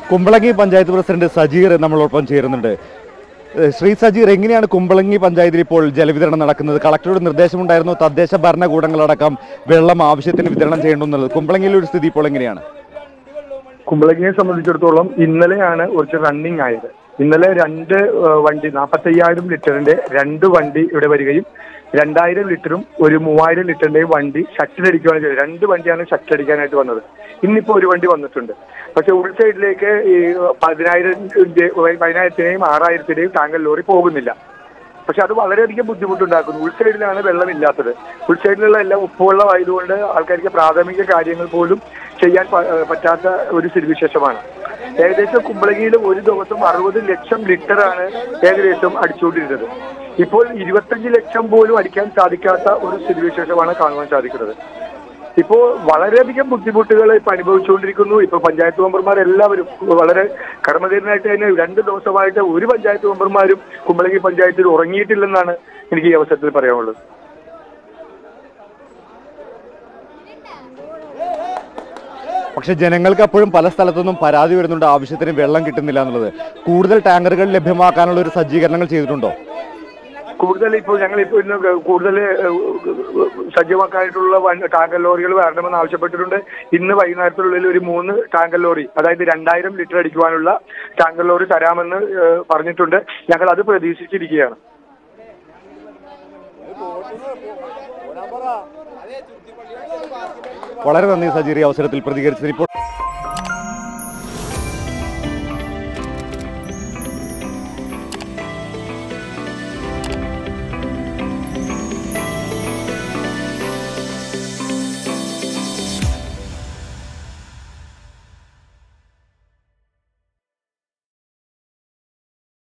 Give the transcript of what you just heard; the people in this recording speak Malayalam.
കുമ്പളങ്ങി പഞ്ചായത്ത് പ്രസിഡന്റ് സജീർ നമ്മളോടൊപ്പം ചേരുന്നുണ്ട് ഏഹ് ശ്രീ സജീർ എങ്ങനെയാണ് കുമ്പളങ്ങി പഞ്ചായത്തിൽ ഇപ്പോൾ ജലവിതരണം നടക്കുന്നത് കളക്ടറുടെ നിർദ്ദേശമുണ്ടായിരുന്നു തദ്ദേശ ഭരണകൂടങ്ങളടക്കം വെള്ളം ആവശ്യത്തിന് വിതരണം ചെയ്യണമെന്നുള്ളത് കുമ്പളങ്ങിയിലെ ഒരു സ്ഥിതി ഇപ്പോൾ എങ്ങനെയാണ് കുമ്പളങ്ങിയെ സംബന്ധിച്ചിടത്തോളം ഇന്നലെയാണ് കുറച്ച് റണ്ണിങ് ആയത് ഇന്നലെ രണ്ട് ഏഹ്, വണ്ടി നാൽപ്പത്തയ്യായിരം ലിറ്ററിന്റെ രണ്ട് വണ്ടി ഇവിടെ വരികയും രണ്ടായിരം ലിറ്ററും ഒരു മൂവായിരം ലിറ്ററിന്റെയും വണ്ടി ഷട്ടിലടിക്കുകയാണ് ചെയ്തത് രണ്ട് വണ്ടിയാണ് ഷട്ടിലടിക്കാനായിട്ട് വന്നത് ഇന്നിപ്പോ ഒരു വണ്ടി വന്നിട്ടുണ്ട് പക്ഷെ ഉൾ സൈഡിലേക്ക് ഈ പതിനായിരം പതിനായിരത്തിനെയും ആറായിരത്തിന്റെയും ടാങ്കർ ലോറി പോകുന്നില്ല പക്ഷെ അത് വളരെയധികം ബുദ്ധിമുട്ടുണ്ടാക്കുന്നു ഉൾസൈഡിലാണ് വെള്ളമില്ലാത്തത് ഉൾസൈഡിലുള്ള എല്ലാം ഉപ്പുവെള്ളമായതുകൊണ്ട് ആൾക്കാർക്ക് പ്രാഥമിക കാര്യങ്ങൾ പോലും ചെയ്യാൻ പ- ഏഹ് പറ്റാത്ത ഒരു സ്ഥിതിവിശേഷമാണ് ഏകദേശം കുമ്പളങ്ങിയിൽ ഒരു ദിവസം അറുപത് ലക്ഷം ലിറ്ററാണ് ഏകദേശം അടിച്ചുകൊണ്ടിരുന്നത് ഇപ്പോൾ ഇരുപത്തഞ്ച് ലക്ഷം പോലും അടിക്കാൻ സാധിക്കാത്ത ഒരു സ്ഥിതിവിശേഷമാണ് കാണുവാൻ സാധിക്കുന്നത് ഇപ്പോ വളരെയധികം ബുദ്ധിമുട്ടുകൾ ഇപ്പൊ അനുഭവിച്ചുകൊണ്ടിരിക്കുന്നു ഇപ്പൊ പഞ്ചായത്ത് മെമ്പർമാർ എല്ലാവരും വളരെ കർമ്മധീരനായിട്ട് തന്നെ രണ്ട് ദിവസമായിട്ട് ഒരു പഞ്ചായത്ത് മെമ്പർമാരും കുമ്പളങ്ങി പഞ്ചായത്തിൽ ഉറങ്ങിയിട്ടില്ലെന്നാണ് എനിക്ക് ഈ അവസരത്തിൽ പറയാനുള്ളത് പക്ഷെ ജനങ്ങൾക്ക് അപ്പോഴും പല സ്ഥലത്തുനിന്നും പരാതി വരുന്നുണ്ട് ആവശ്യത്തിന് വെള്ളം കിട്ടുന്നില്ല എന്നുള്ളത് കൂടുതൽ ടാങ്കറുകൾ ലഭ്യമാക്കാനുള്ള ഒരു സജ്ജീകരണങ്ങൾ ചെയ്തിട്ടുണ്ടോ കൂടുതൽ ഇപ്പോൾ ഞങ്ങൾ ഇപ്പോൾ ഇന്ന് കൂടുതൽ സജ്ജമാക്കാനായിട്ടുള്ള വൻ ടാങ്കർ ലോറികൾ വരണമെന്ന് ആവശ്യപ്പെട്ടിട്ടുണ്ട് ഇന്ന് വൈകുന്നേരത്തിനുള്ളിൽ ഒരു മൂന്ന് ടാങ്കർ ലോറി അതായത് രണ്ടായിരം ലിറ്റർ അടിക്കുവാനുള്ള ടാങ്കർ ലോറി തരാമെന്ന് ഏഹ്, പറഞ്ഞിട്ടുണ്ട് ഞങ്ങൾ അത് പ്രതീക്ഷിച്ചിരിക്കുകയാണ് വളരെ നന്ദി സജീർ ഈ അവസരത്തിൽ പ്രതികരിച്ചതിന് ഇപ്പോൾ